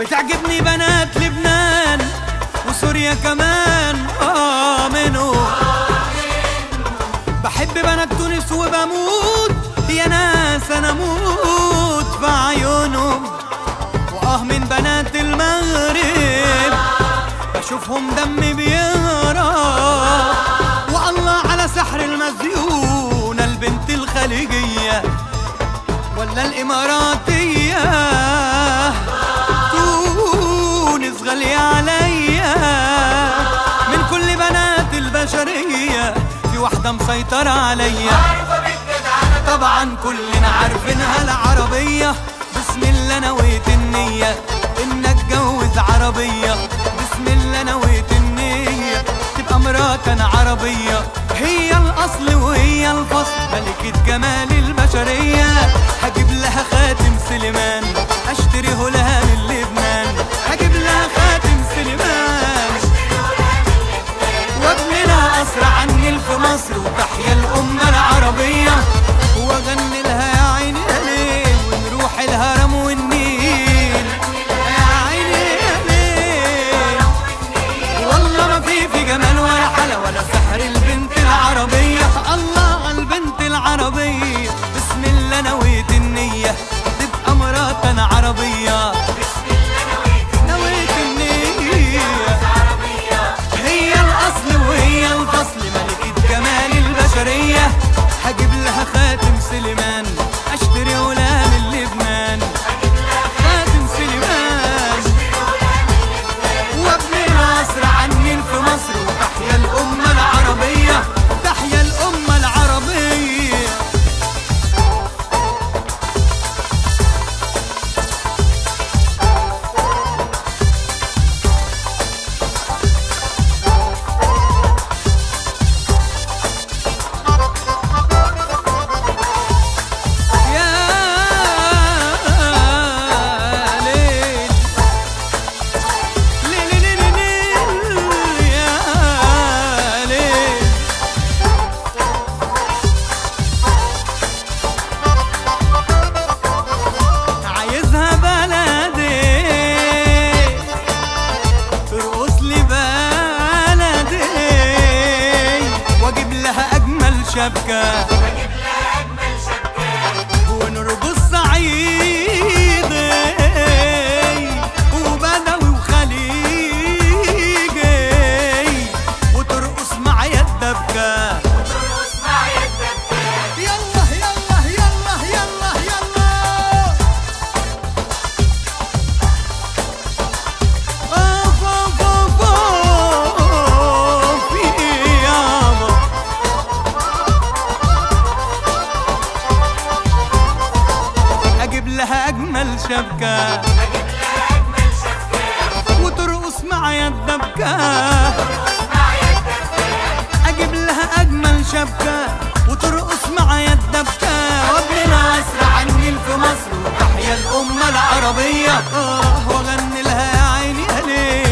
بتعجبني بنات لبنان وسوريا كمان آه منه بحب بنات تونس وبموت يا ناس انا موت في عيونهم واه من بنات المغرب بشوفهم دمي بيهرب والله على سحر المزيونة البنت الخليجية ولا الإماراتية تونس غالية عليا من كل بنات البشرية في واحدة مسيطرة عليا طبعا كلنا عارفينها العربية بسم الله نويت النية إن اتجوز عربية بسم الله نويت النية تبقى مرات أنا عربية هي الأصل وهي الفصل ملكة جمال البشرية هجيب لها خاتم سليمان أشتريه لها من لبنان هجيب لها خاتم سليمان وابني لها قصر عن النيل في مصر وتحيا الأمة العربية واغني لها يا عيني يا ليل ونروح الهرم والنيل يا عيني يا ليل والله ما في في جمال ولا حلا ولا سحر البنت العربية الله على البنت العربية بسم الله نويت النية تبقى مرات أنا عربية نويت النية هي الأصل وهي الفصل ملكة جمال البشرية هجيب لها خاتم سليمان أشتري لها من لبنان خاتم سليمان وابني ناصر عن النيل في مصر وتحيا الأمة العربية تحيا الأمة العربية يا ليل ليل ليل ليل يا ليل عايزها بلدي ترقص لي بلدي واجيب لها اجمل شبكه ونرقص صعيدي وبدوي وخليجي وترقص معايا الدبكة يلا يلا يلا يلا يلا اوف اوف اوف اوف يابا اجيب لها اجمل شبكه وترقص معايا الدبكه اجيب لها اجمل شبكه وترقص معايا الدبكه وابني ناصر عن النيل في مصر وتحيا الامه العربيه اه واغني لها يا عيني يا ليل